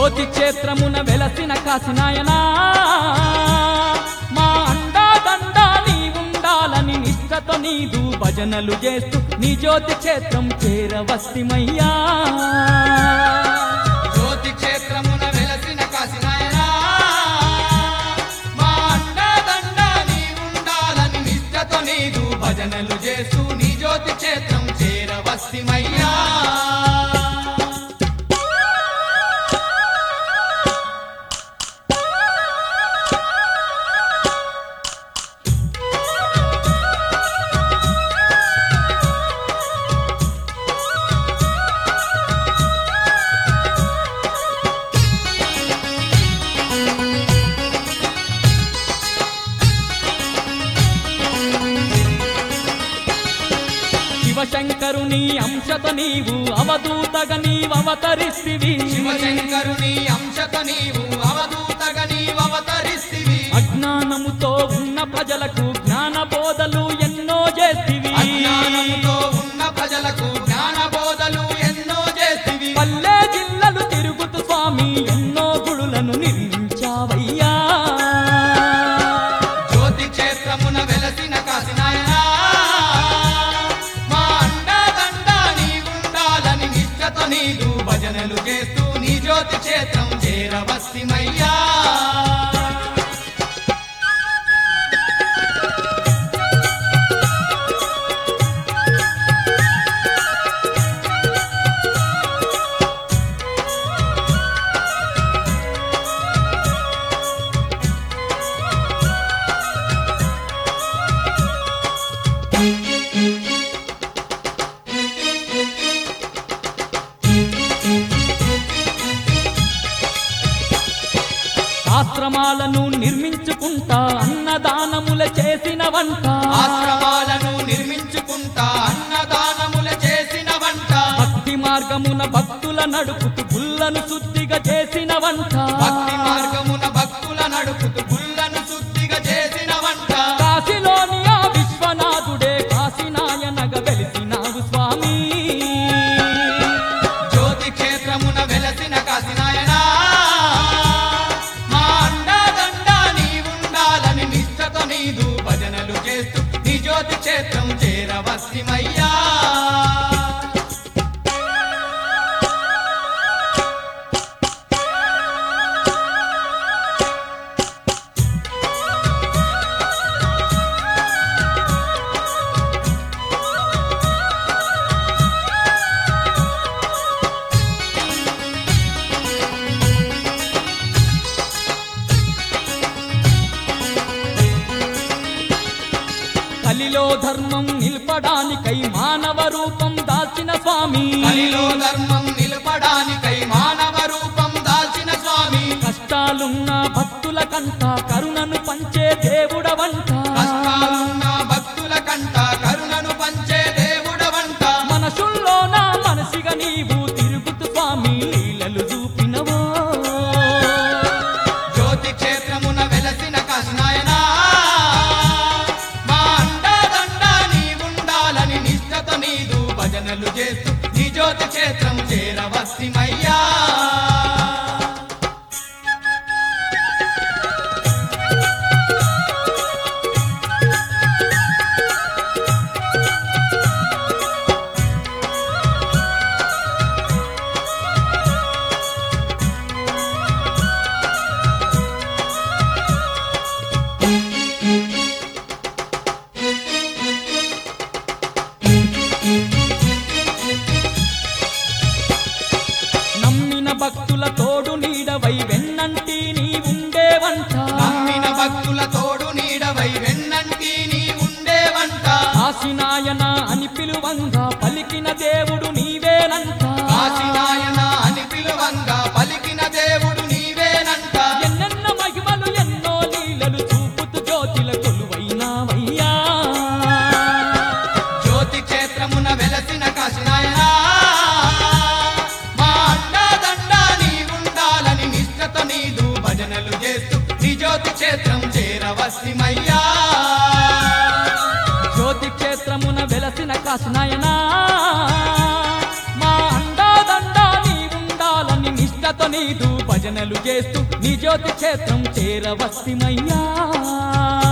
జ్యోతి క్షేత్రమున వెలసిన కాశీనాయనా మా అండా దండా నీ ఉండాలని నిష్టతో నీదు భజనలు చేస్తూ నీ జ్యోతి క్షేత్రం చేరవస్తిమయ్యా జ్యోతి క్షేత్రమున వెలసిన కాశీనాయనా మా అండదండ నీ ఉండాలని నిష్టతో నీదు భజనలు చేస్తూ నీ జ్యోతి క్షేత్రం చేరవస్తిమయ్యా శివశంకరుని అంశతో నీవు అవధూతగా నీవు అవతరిస్తివి శివశంకరుని అంశత నీవు అవధూతగా నీవు అవతరిస్తివి అజ్ఞానముతో ఉన్న ప్రజలకు జ్ఞాన బోధలు ఎన్నో చేస్తివి అజ్ఞానముతో ఉన్న ప్రజలకు జ్ఞాన బోధలు ఎన్నో చేస్తివి పల్లె జిల్లలు తిరుగుతూ స్వామి ఎన్నో గుడులను నిర్మించావయ్యా జ్యోతి క్షేత్రమున వెలసిన కాశీనాయనా మా అండదండ నీ ఉండాలని నిష్టతో నీదు భజనలు చేస్తూ నీ జ్యోతి క్షేత్రం చేరవస్తిమయ్యా ఆశ్రమాలను నిర్మించుకుంటా అన్నదానముల చేసిన వంట ఆశ్రమాలను నిర్మించుకుంటా అన్నదానముల చేసిన వంట భక్తి మార్గమున భక్తుల నడుపుతూ గుల్లను శుద్ధిగా చేసిన వంట భక్తి మార్గమున భక్తుల నడుపుతూ గుళ్ళను శుద్ధిగా చేసిన వంట కాశీలోని ఆ విశ్వనాథుడే కాశీనాయనగా వెలిసినావు స్వామి జ్యోతి క్షేత్రమున వెలసిన కాశీనాయనా మా అండదండ నీ ఉండాలని నిష్టతో నీదు భజనలు చేస్తూ నీ జ్యోతి క్షేత్రం చేరవస్తిమయ్యా కలిలో ధర్మం నిలపడానికై మానవ రూపం దాల్చిన స్వామి కలిలో ధర్మం నిలపడానికై మానవ రూపం దాల్చిన స్వామి కష్టాలున్న భక్తుల కంట కరుణను పంచే దేవుడవంట కష్టాలున్న భక్తుల కంట కరుణను పంచే దేవుడవంట మనసుల్లోన మనసిగా నీవు తిరుగుతూ స్వామి లీలలు చూపినవో జ్యోతి క్షేత్రమున వెలసిన కాశీనాయనా మా అండదండ నీ ఉండాలని నిష్టతో నీదు భజనలు చేస్తూ నీ జ్యోతి క్షేత్రం చేరవస్తిమయ్యా నమ్మిన భక్తుల తోడు నీడవై వెన్నంటి నీ ఉండేవంట నమ్మిన భక్తుల తోడు నీడవై వెన్నంటి నీ ఉండేవంట కాశీనాయన అని పిలువంగా పలికిన దేవుడు నీవేనంట కాశీనాయన అని పిలువంగా పలికిన దేవుడు నీవేనంట ఎన్నెన్న మహిమలు ఎన్నో లీలలు చూపుతూ జ్యోతిల కొలువైనావయ్యా జ్యోతి క్షేత్రమున వెలసిన కాశీనాయనా మా అండదండ నీ ఉండాలని నిష్టతో నీదు భజనలు చేస్తూ నీ జ్యోతి క్షేత్రం చేరవస్తిమయ్యా జ్యోతి క్షేత్రమున వెలసిన కాశీనాయనా మా అండాదండా నీ ఉండాలని నిష్టతో నిష్టతో నీదు భజనలు చేస్తూ నీ జ్యోతి క్షేత్రం చేరవస్తిమయ్యా